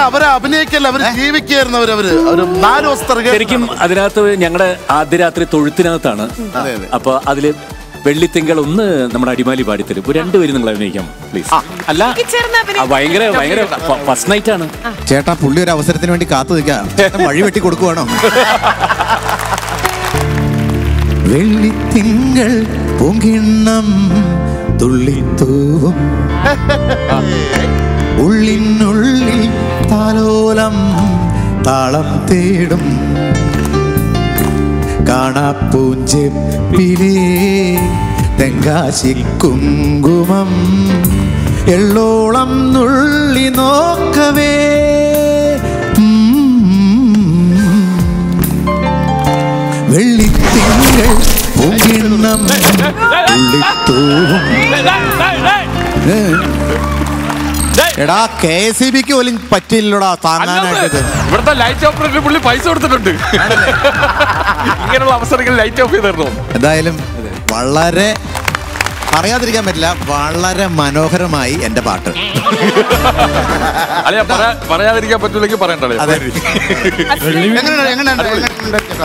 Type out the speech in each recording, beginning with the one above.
അവരെ അഭിനയിക്കല്ല അവര് ജീവിക്കായിരുന്നു അവരവര് അവര് നാല് ദിവസത്തെ rehearsal ശരിക്കും അതിനകത്ത് ഞങ്ങളുടെ ആദ്യ രാത്രി തൊഴുത്തിനകത്താണ് അതെ, അതെ. അപ്പൊ അതില് വെള്ളിത്തിങ്കൾ ഒന്ന് നമ്മുടെ അടിമാലി പാടിത്തരും ഇപ്പൊ രണ്ടുപേരും നിങ്ങൾ അഭിനയിക്കാം പ്ലീസ് അല്ല ഈ ചേർന്ന് ആ, അഭിനയിക്കാം. ഭയങ്കര ഭയങ്കര ഫസ്റ്റ് നൈറ്റ് ആണ് ചേട്ടാ പുള്ളി ഒരു അവസരത്തിന് വേണ്ടി കാത്തു നിൽക്കാം വഴി വെട്ടി കൊടുക്കുവാണോ വെള്ളിത്തിങ്കൾ പൂങ്കിണ്ണം തുള്ളിത്തൂവും ഉള്ളിനുള്ളിൽ താലോലം താളം തേടും കാണാപ്പൂഞ്ചെപ്പിലേ തെങ്കാശി കുങ്കുമം എള്ളോളം നുള്ളി നോക്കവേ ഉം. വെള്ളിത്തിങ്കൾ പൂങ്കിണ്ണം തുള്ളിത്തൂവും ഏ. എടാ കെ എസ് ബിക്ക് പോലും പറ്റില്ലടാ താങ്ങാനായിട്ട് ഇവിടുത്തെ ലൈറ്റ് ഓപ്പറേറ്റർ പുള്ളി പൈസ കൊടുത്തിട്ടുണ്ട് ഇങ്ങനെയുള്ള അവസരങ്ങളിൽ ലൈറ്റ് ഓഫ് ചെയ്ത് തരണോ എന്തായാലും വളരെ പറയാതിരിക്കാൻ പറ്റില്ല വളരെ മനോഹരമായി എന്റെ പാട്ട് അല്ലെ പറയാതിരിക്കാൻ പറ്റൂലെങ്കിൽ പറയണ്ടേ അതെ എങ്ങനെയുണ്ട് എങ്ങനെയുണ്ട് എങ്ങനെയുണ്ട് ചേട്ടാ?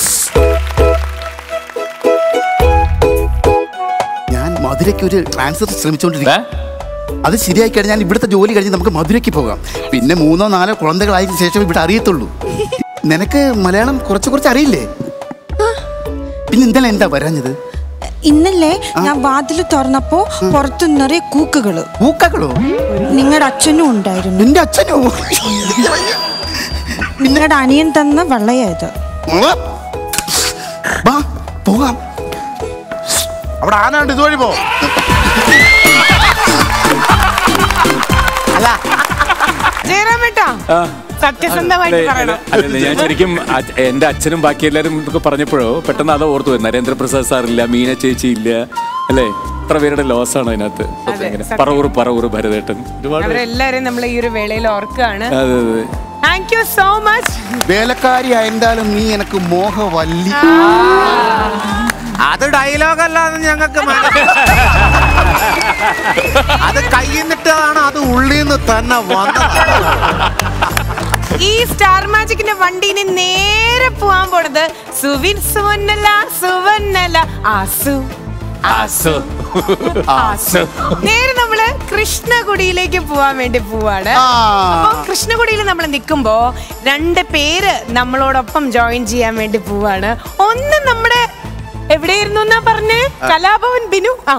ഞാൻ മധുരയ്ക്ക് ഒരു ട്രാൻസ്ഫർ ശ്രമിച്ചുകൊണ്ടിരിക്കും അത് ശരിയായി കഴിഞ്ഞാൽ ഞാൻ ഇവിടുത്തെ ജോലി കഴിഞ്ഞ് നമുക്ക് മധുരയ്ക്ക് പോകാം പിന്നെ മൂന്നോ നാലോ കുഴന്തകളായതിനു ശേഷം ഇവിടെ അറിയത്തുള്ളൂ നിനക്ക് മലയാളം കുറച്ച് കുറച്ച് അറിയില്ലേ പിന്നെ ഇന്നലെ എന്താ വരാഞ്ഞത് ഇന്നലെ ഞാൻ വാതില് തുറന്നപ്പോ പുറത്തു നിറയെ കൂക്കുകള് പൂക്കകളോ നിങ്ങളുടെ അച്ഛനും ഉണ്ടായിരുന്നു നിന്റെ അച്ഛനോ നിങ്ങളുടെ അനിയൻ തന്ന വെള്ളയത് വാ പോകാം അവിടെ ആനാണ്ട് ഇതുവഴി പോ ജയറാമേട്ടാ ആ. സത്യസന്ധമായിട്ട് പറയണം അല്ലല്ല, ഞാൻ ശരിക്കും അച്ഛ- എന്റെ അച്ഛനും ബാക്കി എല്ലാവരും ഇതൊക്കെ പറഞ്ഞപ്പോഴോ പെട്ടെന്ന് അത് ഓർത്തു പോയി. നരേന്ദ്രപ്രസാദ് സാർ ഇല്ല മീന ചേച്ചി ഇല്ല അല്ലേ ഇത്ര പേരുടെ ലോസ് ആണ് അതിനകത്ത് അതെ, ഇങ്ങനെ സത്യം. പറവൂർ പറവൂർ ഭരതേട്ടൻ ഒരുപാട് അവരെല്ലാരും നമ്മൾ ഈ ഒരു വേളയിൽ ഓർക്കുകയാണ് അതെ അതെ താങ്ക് യു സോ മച്ച് വേലക്കാരി ആയിരുന്നാലും നീ എനക്ക് മോഹവല്ലി അത് ഡയലോഗല്ലാന്ന് ഞങ്ങൾക്ക് അത് കയ്യിന്നിട്ടാണ് അത് ഉള്ളിന്ന് തന്നെ വന്നത് ഈ സ്റ്റാർ മാജിക്കിന്റെ വണ്ടിന് നേരെ പോവാൻ പോണത് സുവിൻ സുവന്നല സുവന്നല ആസു ആസു. ആസു നേരെ നമ്മള് കൃഷ്ണകുടിയിലേക്ക് പോവാൻ വേണ്ടി പോവാണ് ആ. അപ്പൊ കൃഷ്ണകുടിയിൽ നമ്മൾ നിൽക്കുമ്പോ രണ്ട് പേര് നമ്മളോടൊപ്പം ജോയിൻ ചെയ്യാൻ വേണ്ടി പോവാണ് ഒന്ന് നമ്മുടെ എവിടെയായിരുന്നു എന്നാ പറഞ്ഞേ കലാഭവൻ ബിനു ആ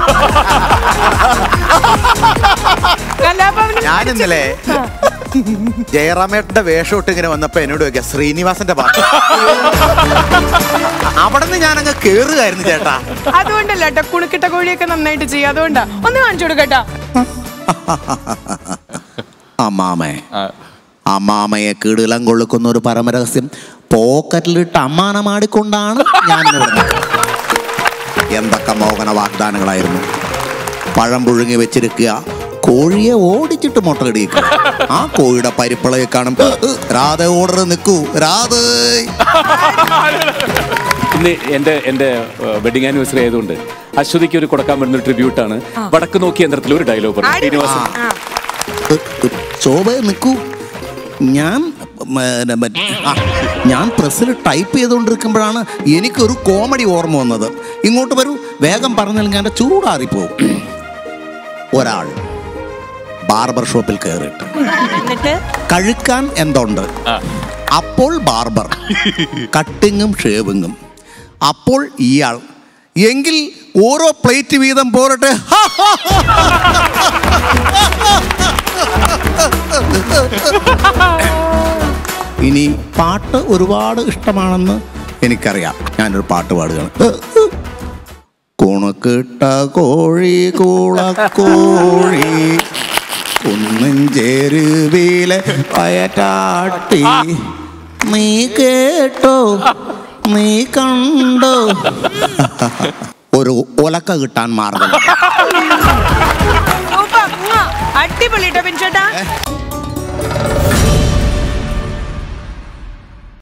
കലാഭവൻ ഞാൻ ഇന്നലെ ജയറാമേട്ടന്റെ വേഷം ഇട്ട് ഇങ്ങനെ വന്നപ്പോ എന്നോട് ചോദിക്കാം ശ്രീനിവാസന്റെ പാട്ട് അവിടെ നിന്ന് ഞാനങ്ങ് കേറുകയായിരുന്നു ചേട്ടാ അതുകൊണ്ടല്ല കേട്ടോ കുണുക്കിട്ട കോഴിയൊക്കെ നന്നായിട്ട് ചെയ്യും അതുകൊണ്ടാ ഒന്ന് കാണിച്ചു കൊടുക്കട്ടാ അമ്മാമേ അമ്മാമയെ കീടിലം കൊള്ളുക്കുന്ന ഒരു പരമരഹസ്യം പോക്കറ്റിലിട്ട് അമ്മാനമാടിക്കൊണ്ടാണ് ഞാൻ എന്തൊക്കെ മോഹന വാഗ്ദാനങ്ങളായിരുന്നു പഴം പുഴുങ്ങി വെച്ചിരിക്കുക കോഴിയെ ഓടിച്ചിട്ട് മുട്ടയിടിക്കുക ആ കോഴിയുടെ പരിപ്പിളയെ കാണുമ്പോ രാധ ഓർഡർ നിൽക്കൂ രാധ ഇന്ന് എന്റെ എന്റെ വെഡിങ് ആനിവേഴ്സറി ആയതുകൊണ്ട് അശ്വതിക്ക് ഒരു കൊടുക്കാൻ പറ്റുന്ന ട്രിബ്യൂട്ടാണ് വടക്ക് നോക്കി യന്ത്രത്തിൽ ഒരു ഡയലോഗ് പറഞ്ഞു ശ്രീനിവാസൻ ആ. ശോഭ നിൽക്കൂ ഞാൻ മ, മ, ആ, ഞാൻ പ്രസ്സിൽ ടൈപ്പ് ചെയ്തുകൊണ്ടിരിക്കുമ്പോഴാണ് എനിക്കൊരു കോമഡി ഓർമ്മ വന്നത് ഇങ്ങോട്ട് വരൂ വേഗം പറഞ്ഞില്ലെങ്കിൽ എൻ്റെ ചൂടാറിപ്പോവും ഒരാൾ ബാർബർ ഷോപ്പിൽ കയറിയിട്ട് എന്നിട്ട് കഴുക്കാൻ എന്തുണ്ട് അപ്പോൾ ബാർബർ കട്ടിങ്ങും ഷേവിങ്ങും അപ്പോൾ ഇയാൾ എങ്കിൽ ഓരോ പ്ലേറ്റ് വീതം പോരട്ടെ ഇനി പാട്ട് ഒരുപാട് ഇഷ്ടമാണെന്ന് എനിക്കറിയാം ഞാനൊരു പാട്ട് പാടുകയാണ് കുണക്കിട്ട കോഴി കൂളക്കോഴി കുന്നും ചെരുവിലെ പയറ്റാട്ടി നീ കേട്ടോ നീ കണ്ടോ ഒരു ഒലക്ക കിട്ടാൻ മാർഗം സൂപ്പർ. ഉമ്മ. അടിപൊളി കേട്ടോ ബിൻചേട്ടാ